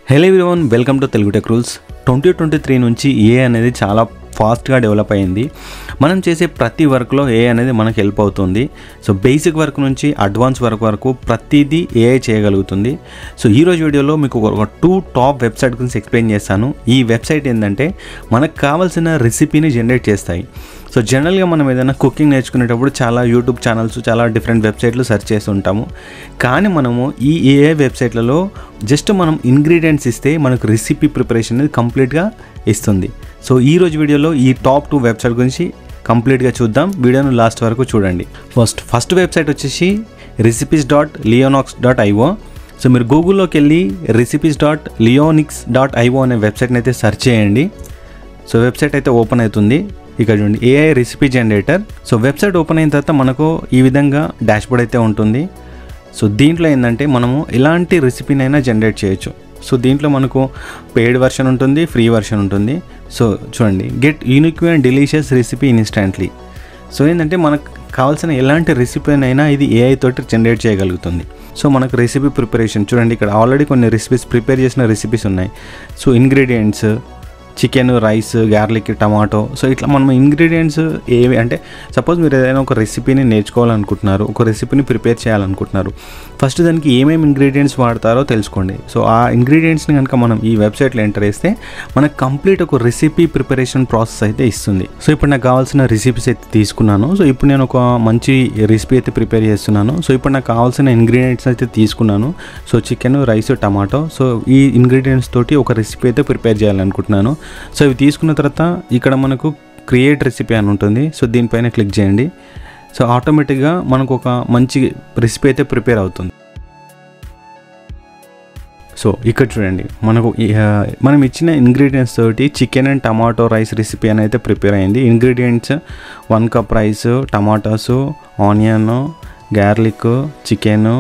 hello everyone welcome to Telugu tech rules twenty twenty three నుంచి ఏ అనేది చాలా ఫాస్ట్గా డెవలప్ అయింది మనం చేసే ప్రతి వర్క్లో ఏ అనేది మనకు హెల్ప్ అవుతుంది సో బేసిక్ వర్క్ నుంచి అడ్వాన్స్ వర్క్ వరకు ప్రతిదీ ఏఐ చేయగలుగుతుంది సో ఈరోజు వీడియోలో మీకు ఒక టూ టాప్ వెబ్సైట్ గురించి ఎక్స్ప్లెయిన్ చేస్తాను ఈ వెబ్సైట్ ఏంటంటే మనకు కావాల్సిన రెసిపీని జనరేట్ చేస్తాయి సో జనరల్గా మనం ఏదైనా కుకింగ్ నేర్చుకునేటప్పుడు చాలా యూట్యూబ్ ఛానల్స్ చాలా డిఫరెంట్ వెబ్సైట్లు సెర్చ్ చేసి ఉంటాము కానీ మనము ఈ ఏఐ వెబ్సైట్లలో జస్ట్ మనం ఇంగ్రీడియంట్స్ ఇస్తే మనకు రెసిపీ ప్రిపరేషన్ అనేది కంప్లీట్గా ఇస్తుంది సో ఈ రోజు వీడియోలో ఈ టాప్ టూ వెబ్సైట్ గురించి కంప్లీట్గా చూద్దాం వీడియోను లాస్ట్ వరకు చూడండి ఫస్ట్ ఫస్ట్ వెబ్సైట్ వచ్చేసి recipes dot Leonox dot I O so మీరు గూగుల్లోకి వెళ్ళి recipes dot Leonix dot I O అనే వెబ్సైట్ని అయితే సెర్చ్ చేయండి సో వెబ్సైట్ అయితే ఓపెన్ అవుతుంది ఇక్కడ చూడండి AI recipe generator so website open అయిన తర్వాత మనకు ఈ విధంగా డాష్బోర్డ్ అయితే ఉంటుంది సో దీంట్లో ఏంటంటే మనము ఎలాంటి రెసిపీనైనా జనరేట్ చేయొచ్చు సో దీంట్లో మనకు పెయిడ్ వర్షన్ ఉంటుంది ఫ్రీ వర్షన్ ఉంటుంది సో చూడండి get unique and delicious recipe instantly so ఏంటంటే మనకు కావాల్సిన ఎలాంటి రెసిపీనైనా ఇది ఏఐ తోటి జనరేట్ చేయగలుగుతుంది సో మనకు రెసిపీ ప్రిపరేషన్ చూడండి ఇక్కడ ఆల్రెడీ కొన్ని రెసిపీస్ ప్రిపేర్ చేసిన రెసిపీస్ ఉన్నాయి so ingredients chicken rice garlic tomato so ఇట్లా మనం ఇంగ్రీడియంట్స్ ఏవి అంటే సపోజ్ మీరు ఏదైనా ఒక రెసిపీని నేర్చుకోవాలనుకుంటున్నారు ఒక రెసిపీని ప్రిపేర్ చేయాలనుకుంటున్నారు ఫస్ట్ దానికి ఏమేమి ఇంగ్రీడియంట్స్ వాడతారో తెలుసుకోండి సో ఆ ఇంగ్రీడియంట్స్ని కనుక మనం ఈ వెబ్సైట్లో ఎంటర్ చేస్తే మనకు కంప్లీట్ ఒక రెసిపీ ప్రిపరేషన్ ప్రాసెస్ అయితే ఇస్తుంది సో ఇప్పుడు నాకు కావాల్సిన రెసిపీస్ అయితే తీసుకున్నాను సో ఇప్పుడు నేను ఒక మంచి రెసిపీ అయితే ప్రిపేర్ చేస్తున్నాను సో ఇప్పుడు నాకు కావాల్సిన ఇంగ్రీడియంట్స్ అయితే తీసుకున్నాను so chicken rice tomato so ఈ ఇంగ్రీడియంట్స్ తోటి ఒక రెసిపీ అయితే ప్రిపేర్ చేయాలనుకుంటున్నాను సో ఇవి తీసుకున్న తర్వాత ఇక్కడ మనకు క్రియేట్ రెసిపీ అని ఉంటుంది సో దీనిపైన క్లిక్ చేయండి సో ఆటోమేటిక్గా మనకు ఒక మంచి రెసిపీ అయితే ప్రిపేర్ అవుతుంది సో ఇక్కడ చూడండి మనకు ఈ, ఆ, మనం ఇచ్చిన ఇంగ్రీడియంట్స్ తోటి chicken and tomato rice recipe అని అయితే ప్రిపేర్ అయింది ingredients one cup rice tomatoes onion garlic chicken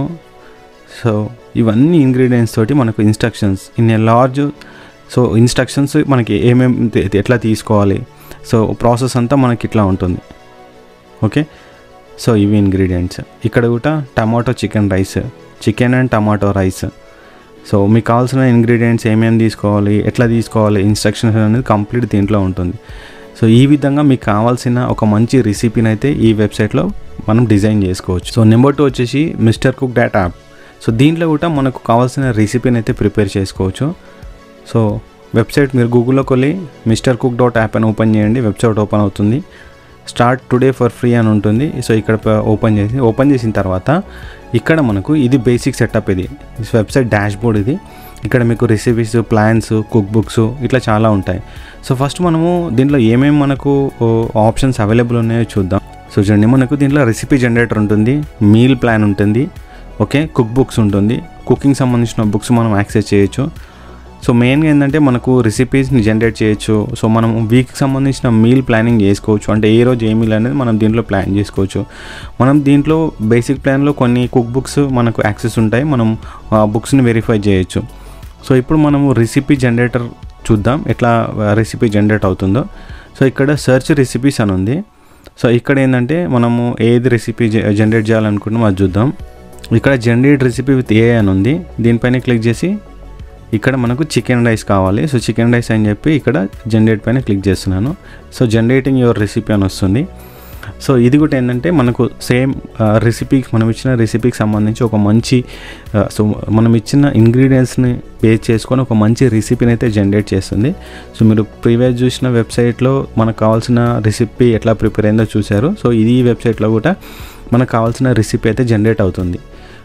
so ఇవన్నీ ఇంగ్రీడియంట్స్ తోటి మనకు instructions in a large so instructions మనకి ఏమేమి తే- ఎట్లా తీసుకోవాలి సో ప్రాసెస్ అంతా మనకి ఇట్లా ఉంటుంది ఓకే సో ఇవి ఇంగ్రీడియంట్స్ ఇక్కడ కూడా tomato chicken rice chicken and tomato rice so మీకు కావాల్సిన ఇంగ్రీడియంట్స్ ఏమేమి తీసుకోవాలి ఎట్లా తీసుకోవాలి ఇన్స్ట్రక్షన్స్ అనేది కంప్లీట్ దీంట్లో ఉంటుంది సో ఈ విధంగా మీకు కావాల్సిన ఒక మంచి రెసిపీని అయితే ఈ వెబ్సైట్లో మనం డిజైన్ చేసుకోవచ్చు సో నెంబర్ టూ వచ్చేసి mister cook dot app so దీంట్లో కూడా మనకు కావాల్సిన రెసిపీని అయితే ప్రిపేర్ చేసుకోవచ్చు సో వెబ్సైట్ మీరు గూగుల్లోకి వెళ్ళి మిస్టర్ కుక్ డాట్ యాప్ అని ఓపెన్ చేయండి వెబ్సైట్ ఓపెన్ అవుతుంది స్టార్ట్ టుడే ఫర్ ఫ్రీ అని ఉంటుంది సో ఇక్కడ ప- ఓపెన్ చేసి ఓపెన్ చేసిన తర్వాత ఇక్కడ మనకు ఇది బేసిక్ సెటప్ ఇది వెబ్సైట్ డాష్ బోర్డ్ ఇది ఇక్కడ మీకు రెసిపీస్ ప్లాన్స్ కుక్ బుక్స్ ఇట్లా చాలా ఉంటాయి సో ఫస్ట్ మనము దీంట్లో ఏమేమి మనకు ఆప్షన్స్ అవైలబుల్ ఉన్నాయో చూద్దాం సో చూడండి మనకు దీంట్లో రెసిపీ జనరేటర్ ఉంటుంది మీల్ ప్లాన్ ఉంటుంది ఓకే కుక్ బుక్స్ ఉంటుంది కుకింగ్ సంబంధించిన బుక్స్ మనం యాక్సెస్ చేయొచ్చు సో మెయిన్గా ఏంటంటే మనకు రెసిపీస్ని జనరేట్ చేయొచ్చు సో మనం వీక్కి సంబంధించిన మీల్ ప్లానింగ్ చేసుకోవచ్చు అంటే ఏ రోజు ఏ మీల్ అనేది మనం దీంట్లో ప్లాన్ చేసుకోవచ్చు మనం దీంట్లో బేసిక్ ప్లాన్లో కొన్ని కుక్ బుక్స్ మనకు యాక్సెస్ ఉంటాయి మనం ఆ బుక్స్ని వెరిఫై చేయొచ్చు సో ఇప్పుడు మనము రెసిపీ జనరేటర్ చూద్దాం ఎట్లా రెసిపీ జనరేట్ అవుతుందో సో ఇక్కడ సెర్చ్ రెసిపీస్ అని ఉంది సో ఇక్కడ ఏంటంటే మనము ఏది రెసిపీ జనరేట్ చేయాలనుకుంటున్నామో అది చూద్దాం ఇక్కడ జనరేట్ రెసిపీ విత్ ఏ అని ఉంది దీనిపైన క్లిక్ చేసి ఇక్కడ మనకు చికెన్ రైస్ కావాలి సో చికెన్ రైస్ అని చెప్పి ఇక్కడ జనరేట్ పైన క్లిక్ చేస్తున్నాను సో జనరేటింగ్ యువర్ రెసిపీ అని వస్తుంది సో ఇది కూడా ఏంటంటే మనకు సేమ్ రెసిపీకి మనం ఇచ్చిన రెసిపీకి సంబంధించి ఒక మంచి ఆ, సో మనం ఇచ్చిన ఇంగ్రీడియంట్స్ని బేస్ చేసుకొని ఒక మంచి రెసిపీని అయితే జనరేట్ చేస్తుంది సో మీరు ప్రీవియస్ చూసిన వెబ్సైట్లో మనకు కావాల్సిన రెసిపీ ఎట్లా ప్రిపేర్ అయిందో చూశారు సో ఇది ఈ వెబ్సైట్లో కూడా మనకు కావాల్సిన రెసిపీ అయితే జనరేట్ అవుతుంది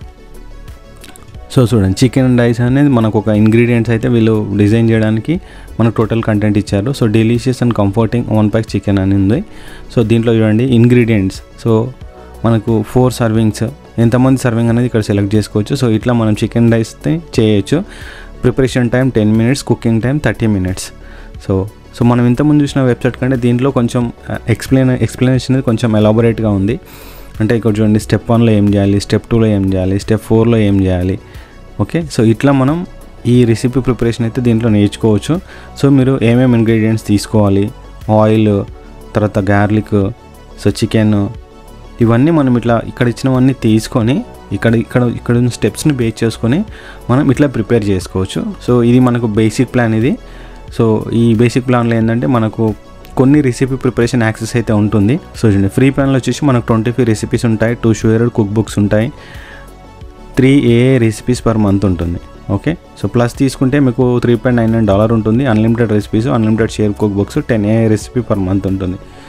సో చూడండి చికెన్ అండ్ రైస్ అనేది మనకు ఒక ఇంగ్రీడియంట్స్ అయితే వీళ్ళు డిజైన్ చేయడానికి మనకు టోటల్ కంటెంట్ ఇచ్చారు so delicious and comforting one pack chicken అని ఉంది సో దీంట్లో చూడండి ఇంగ్రీడియంట్స్ సో మనకు ఫోర్ సర్వింగ్స్ ఎంతమంది సర్వింగ్ అనేది ఇక్కడ సెలెక్ట్ చేసుకోవచ్చు సో ఇట్లా మనం చికెన్ రైస్ని చేయొచ్చు preparation time ten minutes cooking time thirty minutes so so మనం ఇంతకుముందు చూసిన వెబ్సైట్ కంటే దీంట్లో కొంచెం ఎక్స్ప్లెయిన్ ఎక్స్ప్లెనేషన్ అనేది కొంచెం ఎలాబొరేట్గా ఉంది అంటే ఇక్కడ చూడండి స్టెప్ వన్లో ఏం చేయాలి స్టెప్ టూలో ఏం చేయాలి స్టెప్ ఫోర్లో ఏం చేయాలి ఓకే సో ఇట్లా మనం ఈ రెసిపీ ప్రిపరేషన్ అయితే దీంట్లో నేర్చుకోవచ్చు సో మీరు ఏమేమి ఇంగ్రీడియంట్స్ తీసుకోవాలి ఆయిల్ తర్వాత గార్లిక్ సో చికెన్ ఇవన్నీ మనం ఇట్లా ఇక్కడ ఇచ్చినవన్నీ తీసుకొని ఇక్కడ ఇక్కడ ఇక్కడ ఉన్న స్టెప్స్ని బేస్ చేసుకొని మనం ఇట్లా ప్రిపేర్ చేసుకోవచ్చు సో ఇది మనకు బేసిక్ ప్లాన్ ఇది సో ఈ బేసిక్ ప్లాన్లో ఏంటంటే మనకు కొన్ని రెసిపీ ప్రిపరేషన్ యాక్సెస్ అయితే ఉంటుంది సో చూడండి ఫ్రీ ప్లాన్లో వచ్చేసి మనకు ట్వంటీ ఫైవ్ రెసిపీస్ ఉంటాయి టూ షూయర్ కుక్ బుక్స్ ఉంటాయి three A recipes per month ఉంటుంది ఓకే సో ప్లస్ తీసుకుంటే మీకు three point nine nine dollar ఉంటుంది unlimited recipes unlimited share cookbooks ten A recipe per month ఉంటుంది